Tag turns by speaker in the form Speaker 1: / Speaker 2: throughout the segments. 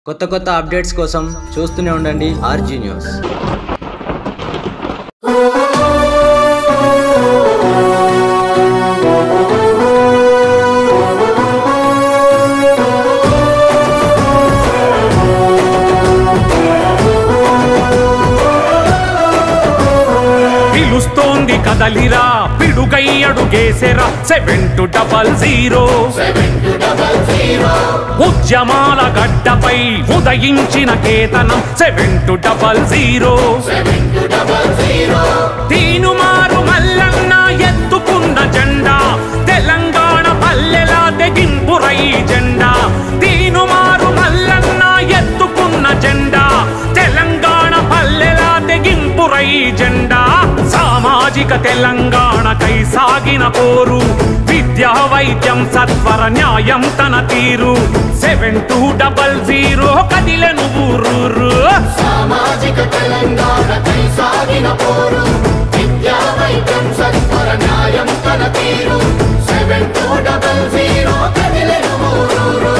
Speaker 1: కొత్త కొత్త అప్డేట్స్ కోసం చూస్తూనే ఉండండి ఆర్జీ న్యూస్
Speaker 2: పిలుస్తోంది కదలిరా పిడుగై అడుగేసెరా సెవెన్ టు డబల్ జీరో ఉద్యమాల గడ్డపై ఉదయించిన కేతనం seven two double zero Teenmar Mallanna ఎత్తుకున్న జెండా తెలంగాణ పల్లెలా తెగింపురై జెండా తీనుమారు మల్లన్న ఎత్తుకున్న జెండా తెలంగాణ పల్లెలా తెగింపురై జెండా సామాజిక తెలంగాణకై సాగిన పోరు విద్యా వైద్యం సత్వర న్యాయం తన తీరు సెవెన్ టూ డబల్ జీరో కదిలను ఊరూరు
Speaker 3: సామాజిక తెలంగాణకై సాగిన పోరు విద్యా వైద్యం సత్వర న్యాయం తన తీరు సెవెన్ టూ డబల్ జీరో కదిలెను ఊరూరు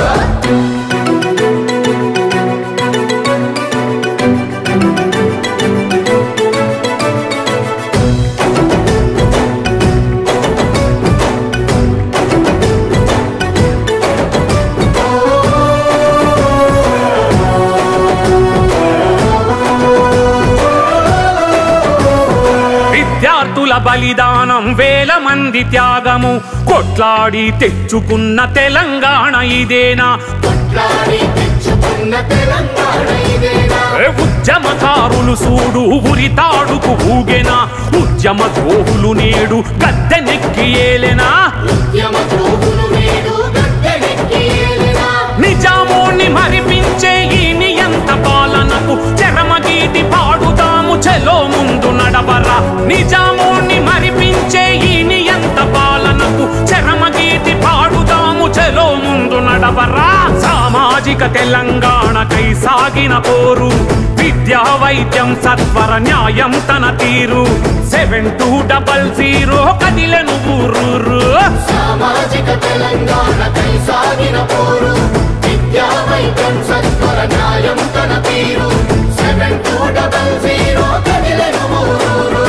Speaker 2: విద్యార్థుల బలిదానం వేల మంది త్యాగము కొట్లాడి తెచ్చుకున్న తెలంగాణ ఇదేనా
Speaker 3: కొట్లాడి తెచ్చుకున్న తెలంగాణ ఇదేనా
Speaker 2: ఏ ఉద్యమకారులు సూడు ఉరితాడుకు ఊగెనా ఉద్యమ ద్రోహులు నేడు గద్దెనెక్కి ఏలెనా
Speaker 3: ఉద్యమ ద్రోహులు నేడు గద్దెనెక్కి ఏలెనా
Speaker 2: నిజామోని మరిపించే ఈ నియంత పాలనకు చరమగీతి పాడుదాము చెలో ముందు నడవరా నిజామోని మరిపించే ఈ నియంత పాలనకు చరమగీతి పాడుదాము చెలో ముందు నడవరా సామాజిక తెలంగాణకై సాగిన పోరు విద్యా వైద్యం సత్వర న్యాయం తన తీరు సెవెన్ టూ డబల్ జీరో కదిలను ఊరూరు
Speaker 3: సామాజిక తెలంగాణకై సాగిన పోరు విద్యా వైద్యం సత్వర న్యాయం తన తీరు సెవెన్ టూ డబల్ జీరో కదిలెను ఊరూరు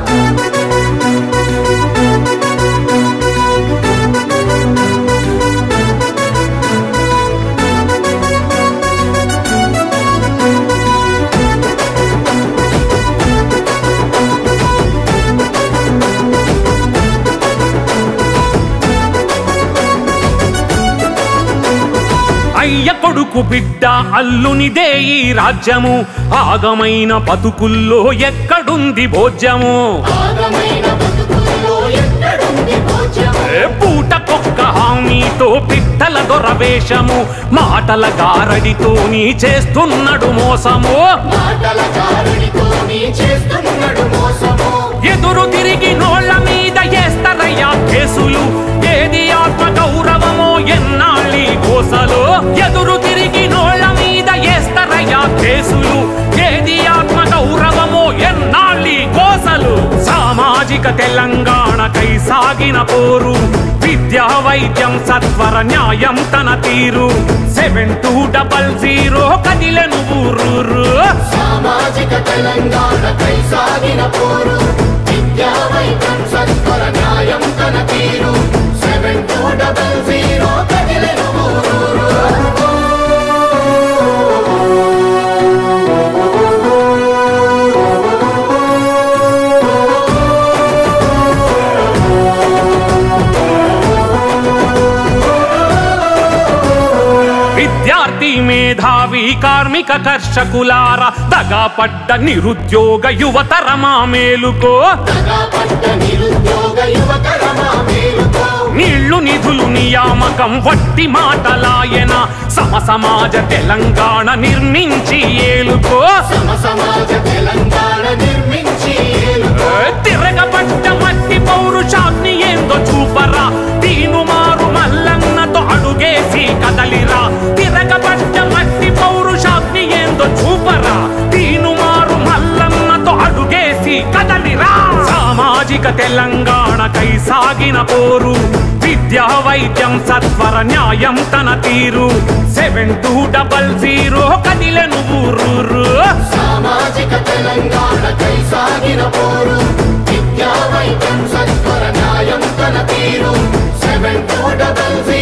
Speaker 2: అయ్య కొడుకు బిడ్డ అల్లునిదే ఈ రాజ్యము ఆగమైన బతుకుల్లో ఎక్కడుంది భోజ్యము
Speaker 3: ఆగమైన బతుకుల్లో ఎక్కడుంది భోజ్యము
Speaker 2: ఏ పూటకొక్క హామీతో పిట్టల దొరవేషము మాటల గారడితో నీ చేస్తున్నాడు మోసము
Speaker 3: మాటల కారుడితో నీ చేస్తున్నాడు మోసము
Speaker 2: ఎదురు తిరిగి నోళ్ల మీద వేస్తారయ్యా కేసులు ఏది ఆత్మ గౌరవమో ఎన్నాళ్ళి కోసలు ఎదురు తిరిగి నోళ్ల మీద వేస్తారయ్యా కేసులు ఏది ఆత్మ గౌరవమో ఎన్నాళ్ళి కోసలు సామాజిక తెలంగాణకై సాగిన పోరు విద్యా వైద్యం సత్వర న్యాయం తన తీరు సెవెన్ టూ డబల్ జీరో కదిలను ఊరూరు
Speaker 3: సామాజిక తెలంగాణకై సాగిన పోరు విద్యా వైద్యం సత్వర న్యాయం తన తీరు సెవెన్ టూ డబల్ జీరో కదిలెను ఊరూరు
Speaker 2: విద్యార్థి మేధావి కార్మిక కర్షకులార దగాపడ్డ నిరుద్యోగ యువతరమా మేలుకో
Speaker 3: దగా పడ్డ నిరుద్యోగ యువతరమా మేలుకో
Speaker 2: నీళ్లు నిధులు నియామకం వట్టి మాటలాయన సమ సమాజ తెలంగాణ నిర్మించి ఏలుకో
Speaker 3: సమ సమాజ తెలంగాణ నిర్మించి ఏలుకో
Speaker 2: ఏ తిరగబడ్డ మట్టి పౌరుషాగ్ని ఏందో చూపరా తీనుమారు మల్లన్నతో అడుగేసి కదలిరా తిరగబడ్డ మట్టి పౌరుషాగ్ని ఏందో చూపరా తీనుమారు మల్లన్నతో అడుగేసి కదలిరా సామాజిక తెలంగాణకై సాగిన పోరు విద్య విద్యా వైద్యం సత్వర న్యాయం తన తీరు సెవెన్ టూ డబల్ జీరో కదిలెను ఊరూరు
Speaker 3: సామాజిక తెలంగాణకై సాగిన పోరు విద్యా వైద్యం సత్వర న్యాయం తన తీరు సెవెన్ టూ డబల్